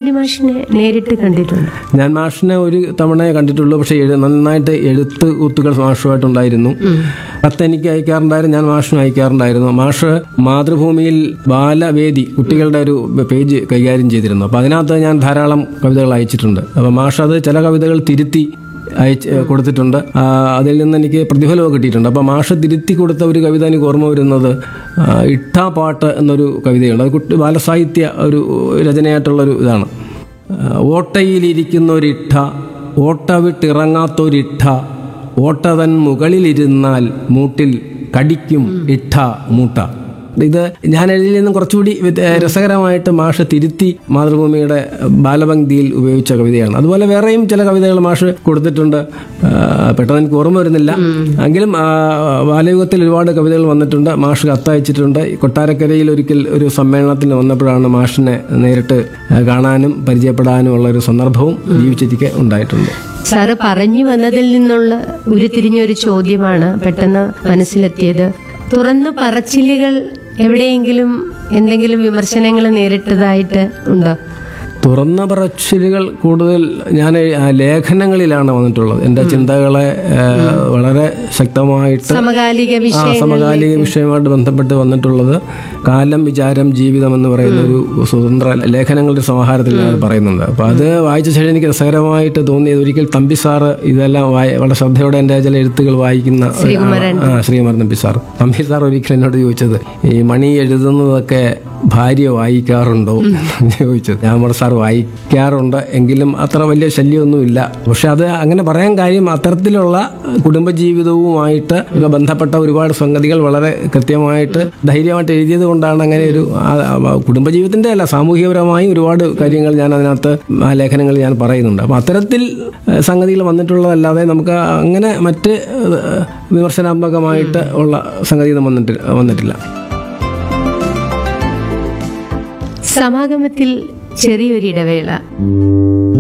കുഞ്ഞുണ്ണി മാഷിനെ നേരിട്ട് കണ്ടിട്ടുണ്ട് ഞാൻ മാഷിനെ ഒരു തവണ കണ്ടിട്ടുള്ളൂ പക്ഷേ എഴു നന്നായിട്ട് എഴുത്ത് കുത്തുകൾ മാഷുമായിട്ടുണ്ടായിരുന്നു കത്ത് എനിക്ക് അയക്കാറുണ്ടായിരുന്നു ഞാൻ മാഷിനും അയക്കാറുണ്ടായിരുന്നു മാഷ് മാതൃഭൂമിയിൽ ബാലവേദി കുട്ടികളുടെ ഒരു പേജ് കൈകാര്യം ചെയ്തിരുന്നു അപ്പോൾ അതിനകത്ത് ഞാൻ ധാരാളം കവിതകൾ അയച്ചിട്ടുണ്ട് അപ്പോൾ മാഷ് അത് ചില കവിതകൾ തിരുത്തി അയച്ച് കൊടുത്തിട്ടുണ്ട് ആ, അതിൽ നിന്ന് എനിക്ക് പ്രതിഫലവും കിട്ടിയിട്ടുണ്ട് അപ്പോൾ മാഷ് തിരുത്തി കൊടുത്ത ഒരു കവിത എനിക്ക് ഓർമ്മ വരുന്നത് ആ, ഇട്ടാ പാട്ട് എന്നൊരു കവിതയുണ്ട് അത് കുട്ടി ബാലസാഹിത്യ ഒരു രചനയായിട്ടുള്ളൊരു ഇതാണ് ഓട്ടയിലിരിക്കുന്നൊരിട്ട ഓട്ട വിട്ടിറങ്ങാത്തൊരിട്ട ഓട്ടതൻ മുകളിലിരുന്നാൽ മൂട്ടിൽ കടിക്കും ഇട്ട മൂട്ട ഇത് ഞാൻ എഴുതിയിൽ നിന്നും കുറച്ചുകൂടി വ്യത്യ- രസകരമായിട്ട് മാഷ് തിരുത്തി മാതൃഭൂമിയുടെ ബാലപംക്തിയിൽ ഉപയോഗിച്ച കവിതയാണ് അതുപോലെ വേറെയും ചില കവിതകൾ മാഷ് കൊടുത്തിട്ടുണ്ട് ആ, പെട്ടെന്ന് എനിക്ക് ഓർമ്മ വരുന്നില്ല എങ്കിലും ആ, ബാലയുഗത്തിൽ ഒരുപാട് കവിതകൾ വന്നിട്ടുണ്ട് മാഷ് കത്തയച്ചിട്ടുണ്ട് ഈ കൊട്ടാരക്കരയിൽ ഒരിക്കൽ ഒരു സമ്മേളനത്തിന് വന്നപ്പോഴാണ് മാഷിനെ നേരിട്ട് കാണാനും പരിചയപ്പെടാനും ഉള്ള ഒരു സന്ദർഭവും ജീവിച്ചിരിക്കെ ഉണ്ടായിട്ടുണ്ട് സാറ് പറഞ്ഞു വന്നതിൽ നിന്നുള്ള ഉരുത്തിരിഞ്ഞൊരു ചോദ്യമാണ് പെട്ടെന്ന് മനസ്സിലെത്തിയത് തുറന്നു പറച്ചിലുകൾ എവിടെയെങ്കിലും എന്തെങ്കിലും വിമർശനങ്ങൾ നേരിട്ടതായിട്ട് ഉണ്ടോ തുറന്ന പറച്ചിലുകൾ കൂടുതൽ ഞാൻ ആ, ലേഖനങ്ങളിലാണ് വന്നിട്ടുള്ളത് എൻ്റെ ചിന്തകളെ ആ, വളരെ ശക്തമായിട്ട് സമകാലിക ആ വിഷയം സമകാലിക വിഷയമായിട്ട് ബന്ധപ്പെട്ട് വന്നിട്ടുള്ളത് കാലം വിചാരം ജീവിതം എന്ന് പറയുന്ന ഒരു സ്വതന്ത്ര ലേഖനങ്ങളുടെ സമാഹാരത്തിൽ ഞാൻ പറയുന്നുണ്ട് അപ്പോൾ അത് വായിച്ച ശേഷം എനിക്ക് രസകരമായിട്ട് തോന്നിയത് ഒരിക്കൽ തമ്പി സാറ് ഇതെല്ലാം വായി വളരെ ശ്രദ്ധയോടെ എൻ്റെ ചില എഴുത്തുകൾ വായിക്കുന്ന ഒരു ആളാണ്. ആ ശ്രീകുമാരൻ തമ്പി സാർ തമ്പി സാർ ഒരിക്കൽ എന്നോട് ചോദിച്ചത് ഈ മണി എഴുതുന്നതൊക്കെ ഭാര്യ വായിക്കാറുണ്ടോ എന്ന് ചോദിച്ചത് ഞാൻ പറഞ്ഞു സാർ വായിക്കാറുണ്ട് എങ്കിലും അത്ര വലിയ ശല്യമൊന്നുമില്ല പക്ഷെ അത് അങ്ങനെ പറയാൻ കാര്യം അത്തരത്തിലുള്ള കുടുംബജീവിതവുമായിട്ട് ഒക്കെ ബന്ധപ്പെട്ട ഒരുപാട് സംഗതികൾ വളരെ കൃത്യമായിട്ട് ധൈര്യമായിട്ട് എഴുതിയത് കൊണ്ടാണ് അങ്ങനെ ഒരു ആ, ആ, കുടുംബജീവിതത്തിന്റെ അല്ല സാമൂഹികപരമായി ഒരുപാട് കാര്യങ്ങൾ ഞാൻ അതിനകത്ത് ആ ലേഖനങ്ങളിൽ ഞാൻ പറയുന്നുണ്ട് അപ്പം അത്തരത്തിൽ ഏഹ്, സംഗതികൾ വന്നിട്ടുള്ളതല്ലാതെ നമുക്ക് അങ്ങനെ മറ്റ് ഏഹ്, വിമർശനാത്മകമായിട്ട് ഉള്ള സംഗതിയൊന്നും വന്നിട്ട് വന്നിട്ടില്ല സമാഗമത്തിൽ ചെറിയൊരിടവേള